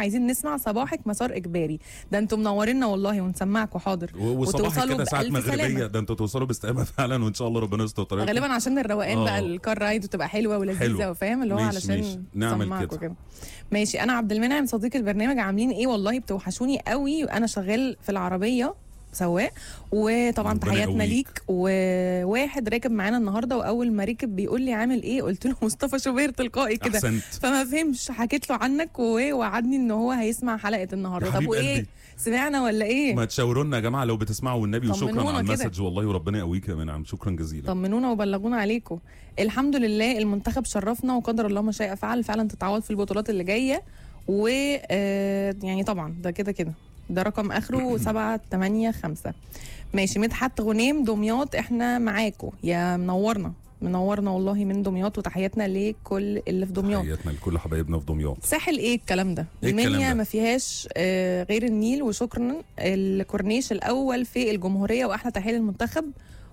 عايزين نسمع صباحك مسار اجباري ده انتم منورينا والله ونسمعكم حاضر و- وصباحك وتوصلوا كده ساعات بألف مغربيه سلامة. ده انتوا توصلوا باستقامه فعلا وان شاء الله ربنا يستر طريقكم غالبا عشان الروقان آه. بقى الكار رايد وتبقى حلوه ولذيذه حلو. وفاهم اللي هو ماشي، علشان ماشي. نعمل نسمعكوا كده. ماشي انا عبد المنعم صديق البرنامج عاملين ايه والله بتوحشوني قوي وانا شغال في العربيه سواق وطبعا ربنا تحياتنا يقويك. ليك وواحد راكب معانا النهارده واول ما ركب بيقول لي عامل ايه قلت له مصطفى شوبير تلقائي كده احسنت فما فهمش حكيت له عنك ووعدني ان هو هيسمع حلقه النهارده يا طب حبيب وايه قلبي. سمعنا ولا ايه ما تشاوروا لنا يا جماعه لو بتسمعوا والنبي وشكرا طمنونا على كده. المسج والله وربنا يقويك يا منعم شكرا جزيلا طمنونا وبلغونا عليكم الحمد لله المنتخب شرفنا وقدر الله ما شاء فعل فعلا تتعوض في البطولات اللي جايه و آه، يعني طبعا ده كده كده ده رقم اخره 7 8 5 ماشي مدحت غنيم دمياط احنا معاكم يا منورنا منورنا والله من دمياط وتحياتنا لكل اللي في دمياط تحياتنا لكل حبايبنا في دمياط ساحل ايه الكلام ده إيه الكلام المنيا ده؟ ما فيهاش آه، غير النيل وشكرا الكورنيش الاول في الجمهوريه واحلى تحيه للمنتخب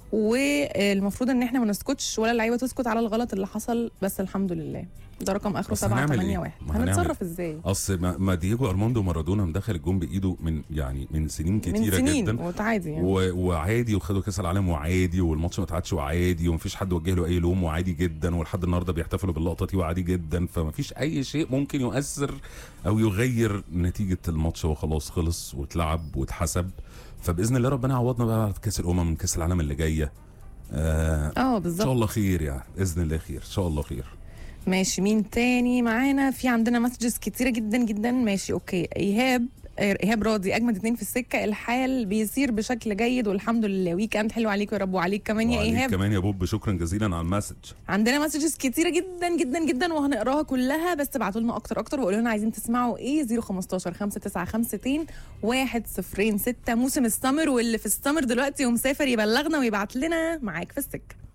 والمفروض ان احنا ما نسكتش ولا اللعيبه تسكت على الغلط اللي حصل بس الحمد لله ده رقم اخره بس 7 هنعمل 8 إيه؟ 1 ما هنعمل هنتصرف ازاي اصل ما, ما دييجو ارماندو مارادونا مدخل الجون بايده من يعني من سنين كتيره من سنين جدا وعادي يعني و... وعادي وخدوا كاس العالم وعادي والماتش ما اتعادش وعادي ومفيش حد وجه له اي لوم وعادي جدا ولحد النهارده بيحتفلوا باللقطه دي وعادي جدا فمفيش اي شيء ممكن يؤثر او يغير نتيجه الماتش هو خلاص خلص واتلعب واتحسب فباذن الله ربنا يعوضنا بقى في كاس الامم كاس العالم اللي جايه آه اه ان بالظبط شاء الله خير يعني باذن الله خير ان شاء الله خير ماشي مين تاني معانا في عندنا مسجز كتيره جدا جدا ماشي اوكي ايهاب ايهاب راضي اجمد اتنين في السكه الحال بيسير بشكل جيد والحمد لله ويك اند حلو عليكم يا رب وعليك كمان يا وعليك ايهاب كمان يا بوب شكرا جزيلا على المسج عندنا مسجز كتيره جدا جدا جدا وهنقراها كلها بس ابعتوا لنا اكتر اكتر وقولوا لنا عايزين تسمعوا ايه 015 5952 106 موسم السمر واللي في السمر دلوقتي ومسافر يبلغنا ويبعت لنا معاك في السكه